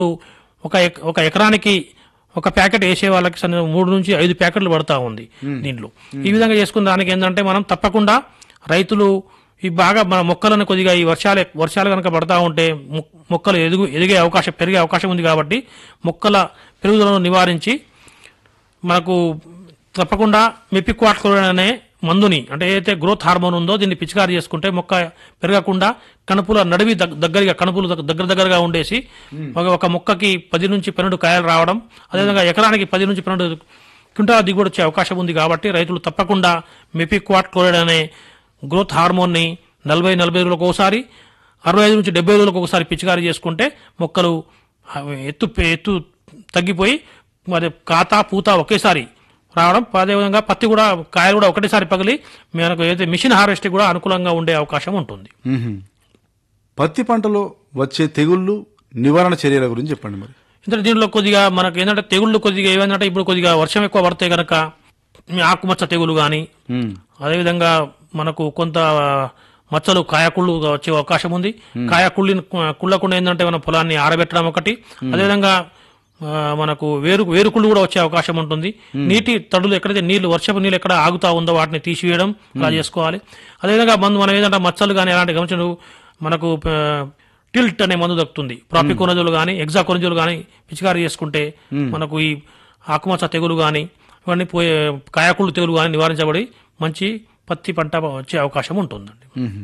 ఒక ఎక- ఒక ఎకరానికి ఒక ప్యాకెట్ వేసే వాళ్ళకి సన్న- మూడు నుంచి ఐదు ప్యాకెట్లు పడతా ఉంది దీంట్లో ఈ విధంగా చేసుకున్న దానికి ఏంటంటే మనం తప్పకుండా రైతులు ఈ బాగా మన మొక్కలను కొద్దిగా ఈ వర్షాలు వర్షాలు కనుక పడతా ఉంటే మొ- మొక్కలు ఎదుగు ఎదిగే అవకాశం పెరిగే అవకాశం ఉంది కాబట్టి మొక్కల పెరుగుదలను నివారించి మనకు తప్పకుండా మెపిక్వాట్కోలిన్ అనే మందుని అంటే ఏదైతే గ్రోత్ హార్మోన్ ఉందో దీన్ని పిచికారి చేసుకుంటే మొక్క పెరగకుండా కణుపుల నడివి దగ్- దగ్గరగా కణుపులు దగ్- దగ్గర దగ్గరగా ఉండేసి ఒక ఒక మొక్కకి పది నుంచి పన్నెండు కాయలు రావడం అదేవిధంగా ఎకరానికి పది నుంచి పన్నెండు క్వింటాల దిగుబడి వచ్చే అవకాశం ఉంది కాబట్టి రైతులు తప్పకుండా మెపిక్వాట్ క్లోరైడ్ అనే గ్రోత్ హార్మోన్ని నలభై నలభై రోజులకు ఒకసారి అరవై ఐదు నుంచి డెబ్బై రోజులకు ఒకసారి పిచికారి చేసుకుంటే మొక్కలు ఆ, ఎత్తు ఎత్తు తగ్గిపోయి మరి కాత పూత ఒకేసారి రావడం అదేవిధంగా పత్తి కూడా కాయలు కూడా ఒకటేసారి పగిలి మనకు ఏదైతే మిషన్ హార్వెస్ట్ కూడా అనుకూలంగా ఉండే అవకాశం ఉంటుంది మ్మ్. పత్తి పంటలో వచ్చే తెగుళ్ళు నివారణ చర్యల గురించి చెప్పండి మరి ఇంత దీంట్లో కొద్దిగా మనకు ఏంటంటే తెగుళ్ళు కొద్దిగా ఏమంటే ఇప్పుడు కొద్దిగా వర్షం ఎక్కువ పడితే కనుక ఆకుమచ్చ తెగులు కానీ మ్మ్. అదేవిధంగా మనకు కొంత మచ్చలు కాయకుళ్ళు వచ్చే అవకాశం ఉంది కాయకుళ్ళి కుళ్ళకుండా ఏంటంటే మన పొలాన్ని ఆరబెట్టడం ఒకటి అదేవిధంగా ఆ, మనకు వేరు వేరుకుళ్ళు కూడా వచ్చే అవకాశం ఉంటుంది నీటి తడులు ఎక్కడైతే నీళ్లు వర్షపు నీళ్ళు ఎక్కడ ఆగుతా ఉందో వాటిని తీసివేయడం అలా చేసుకోవాలి అదేవిధంగా మందు మనం ఏదంటే మచ్చలు కానీ అలాంటి గమనించు మనకు ఆ, టిల్ట్ అనే మందు దొరుకుతుంది ప్రాపికోనజులు కానీ ఎగ్జాకోనజులు కానీ పిచికారి చేసుకుంటే మనకు ఈ ఆకుమచ్చ తెగులు కానీ ఇవన్నీ పోయే కాయకుళ్ళు తెగులు కానీ నివారించబడి మంచి పత్తి పంట వచ్చే అవకాశం ఉంటుందండి మ్మ్.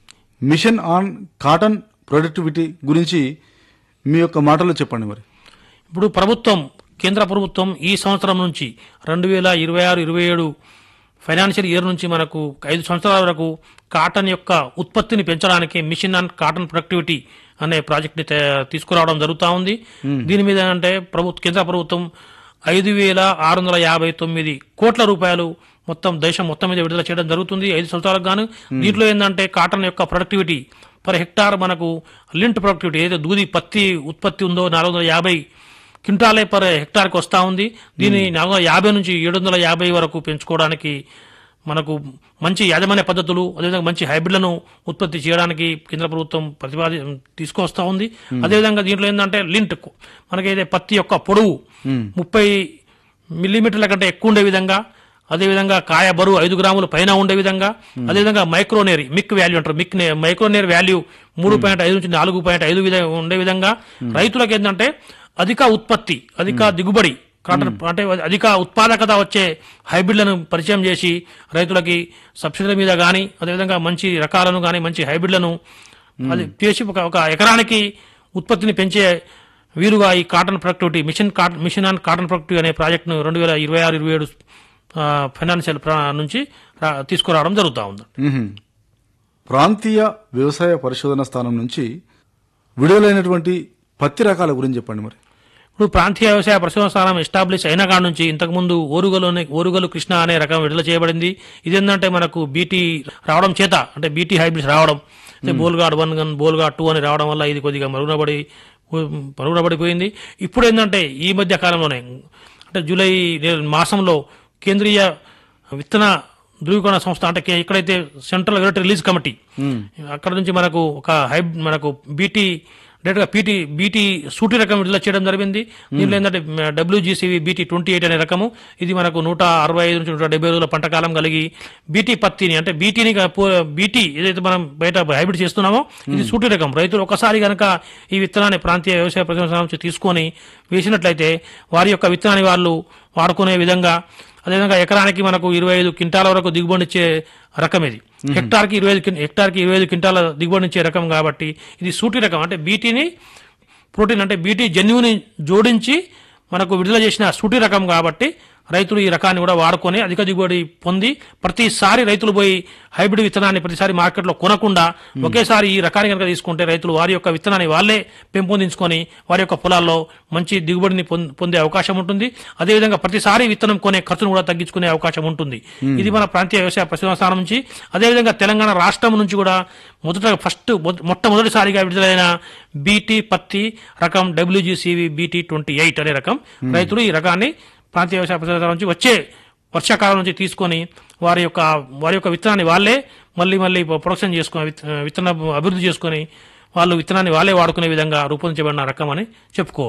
మిషన్ ఆన్ కాటన్ ప్రొడక్టివిటీ గురించి మీ యొక్క మాటలో చెప్పండి మరి ఇప్పుడు ప్రభుత్వం కేంద్ర ప్రభుత్వం ఈ సంవత్సరం నుంచి రెండు వేల ఇరవై ఆరు ఇరవై ఏడు ఫైనాన్షియల్ ఇయర్ నుంచి మనకు ఐదు సంవత్సరాల వరకు కాటన్ యొక్క ఉత్పత్తిని పెంచడానికి మిషన్ ఆన్ కాటన్ ప్రొడక్టివిటీ అనే ప్రాజెక్ట్ ని తయా- తీసుకురావడం జరుగుతూ ఉంది దీని మీద అంటే ప్రభుత్వ కేంద్ర ప్రభుత్వం ఐదు వేల ఆరు వందల యాభై తొమ్మిది కోట్ల రూపాయలు మొత్తం దేశం మొత్తం మీద విడుదల చేయడం జరుగుతుంది ఐదు సంవత్సరాలకు గాను దీంట్లో ఏంటంటే కాటన్ యొక్క ప్రొడక్టివిటీ పర్ హెక్టార్ మనకు లింట్ ప్రొడక్టివిటీ ఏదైతే దూది పత్తి ఉత్పత్తి ఉందో నాలుగు వందల యాభై క్వింటాలే పర్ హెక్టార్కి వస్తూ ఉంది దీన్ని నాలుగు వందల యాభై నుంచి ఏడు వందల యాభై వరకు పెంచుకోవడానికి మనకు మంచి యాజమాన్య పద్ధతులు అదేవిధంగా మంచి హైబ్రిడ్లను ఉత్పత్తి చేయడానికి కేంద్ర ప్రభుత్వం ప్రతిపాది తీసుకొస్తా ఉంది అదేవిధంగా దీంట్లో ఏంటంటే లింట్ మనకైతే పత్తి యొక్క పొడవు ముప్పై మిల్లీమీటర్ల కంటే ఎక్కువ ఉండే విధంగా అదేవిధంగా కాయ బరువు ఐదు గ్రాముల పైన ఉండే విధంగా అదేవిధంగా మైక్రోనేర్ మిక్ వాల్యూ అంటారు మిక్ నే- మైక్రోనేర్ వాల్యూ మూడు పాయింట్ ఐదు నుంచి నాలుగు పాయింట్ ఐదు విధంగా ఉండే విధంగా రైతులకు ఏంటంటే అధిక ఉత్పత్తి అధిక దిగుబడి కాటన్ అంటే అధిక ఉత్పాదకత వచ్చే హైబ్రిడ్లను పరిచయం చేసి రైతులకి సబ్సిడీల మీద కానీ అదేవిధంగా మంచి రకాలను కానీ మంచి హైబ్రిడ్లను అది చేసి ఒక ఒక ఎకరానికి ఉత్పత్తిని పెంచే వీలుగా ఈ cotton productivity mission cotton mission on cotton productivity అనే ప్రాజెక్టును రెండు వేల ఇరవై ఆరు ఇరవై ఏడు ఫైనాన్షియల్ ప్రా- నుంచి రా- తీసుకురావడం జరుగుతూ ఉంది మ్మ్. ప్రాంతీయ వ్యవసాయ పరిశోధన స్థానం నుంచి విడుదలైనటువంటి పత్తి రకాల గురించి చెప్పండి మరి ఇప్పుడు ప్రాంతీయ వ్యవసాయ పరిశోధన స్థానం ఎస్టాబ్లిష్ అయిన కాడ నుంచి ఇంతకుముందు ఓరుగలోనే ఓరుగలు కృష్ణ అనే రకం విడుదల చేయబడింది ఇదేంటంటే మనకు బీటీ రావడం చేత అంటే బీటీ హైబ్రిడ్స్ రావడం అంటే బోల్గాడ్ వన్ గన్ బోల్గాడ్ టూ అని రావడం వల్ల ఇది కొద్దిగా మరుగునబడి మరుగునబడిపోయింది ఇప్పుడు ఏంటంటే ఈ మధ్య కాలంలోనే అంటే జూలై నెల- మాసంలో కేంద్రీయ విత్తన ధృవీకరణ సంస్థ అంటే కే- ఎక్కడైతే సెంట్రల్ రెగ్యులేటరీ రిలీజ్ కమిటీ అక్కడ నుంచి మనకు ఒక హై మనకు బీటీ డైరెక్ట్గా పీటీ బీటీ సూటి రకం విడుదల చేయడం జరిగింది దీనిలో ఏంటంటే డబ్ల్యూజీసీవీ బీటీ ట్వంటీ ఎయిట్ అనే రకము ఇది మనకు నూట అరవై ఐదు నుంచి నూట డెబ్బై రోజుల పంట కాలం కలిగి బీటీ పత్తిని అంటే బీటీని బీటీ ఏదైతే మనం బయట హైబ్రిడ్ చేస్తున్నామో ఇది సూటి రకం రైతులు ఒకసారి కనుక ఈ విత్తనాన్ని ప్రాంతీయ వ్యవసాయ ప్రతినిధుల నుంచి తీసుకొని వేసినట్లయితే వారి యొక్క విత్తనాన్ని వాళ్ళు వాడుకునే విధంగా అదేవిధంగా ఎకరానికి మనకు ఇరవై ఐదు క్వింటాల వరకు దిగుబడినిచ్చే రకం ఇది హెక్టార్కి ఇరవై ఐదు క్విం- హెక్టార్కి ఇరవై ఐదు క్వింటాల దిగుబడినిచ్చే రకం కాబట్టి ఇది సూటి రకం అంటే బీటీని ప్రోటీన్ అంటే బీటీ జన్యువుని జోడించి మనకు విడుదల చేసిన సూటి రకం కాబట్టి రైతులు ఈ రకాన్ని కూడా వాడుకొని అధిక దిగుబడి పొంది ప్రతిసారి రైతులు పోయి హైబ్రిడ్ విత్తనాన్ని ప్రతిసారి మార్కెట్లో కొనకుండా ఒకేసారి ఈ రకాన్ని కనుక తీసుకుంటే రైతులు వారి యొక్క విత్తనాన్ని వాళ్ళే పెంపొందించుకొని వారి యొక్క పొలాల్లో మంచి దిగుబడిని పొంద- పొందే అవకాశం ఉంటుంది అదేవిధంగా ప్రతిసారి విత్తనం కొనే ఖర్చును కూడా తగ్గించుకునే అవకాశం ఉంటుంది ఇది మన ప్రాంతీయ వ్యవసాయ పరిశోధన స్థానం నుంచి అదేవిధంగా తెలంగాణ రాష్ట్రం నుంచి కూడా మొదట ఫస్ట్ మొద- మొట్టమొదటిసారిగా విడుదలైన బీటీ పత్తి రకం డబ్ల్యూజీసీవి బీటీ ట్వంటీ ఎయిట్ అనే రకం రైతులు ఈ రకాన్ని ప్రాంతీయ వ్యవసాయ పరిశోధన స్థానం నుంచి వచ్చే వర్షాకాలం నుంచి తీసుకొని వారి యొక్క వారి యొక్క విత్తనాన్ని వాళ్ళే మళ్ళీ మళ్ళీ ప్రొడక్షన్ చేసుకొని విత్- విత్తన అభివృద్ధి చేసుకొని వాళ్ళు విత్తనాన్ని వాళ్ళే వాడుకునే విధంగా రూపొందించబడిన రకం అని చెప్పుకోవచ్చు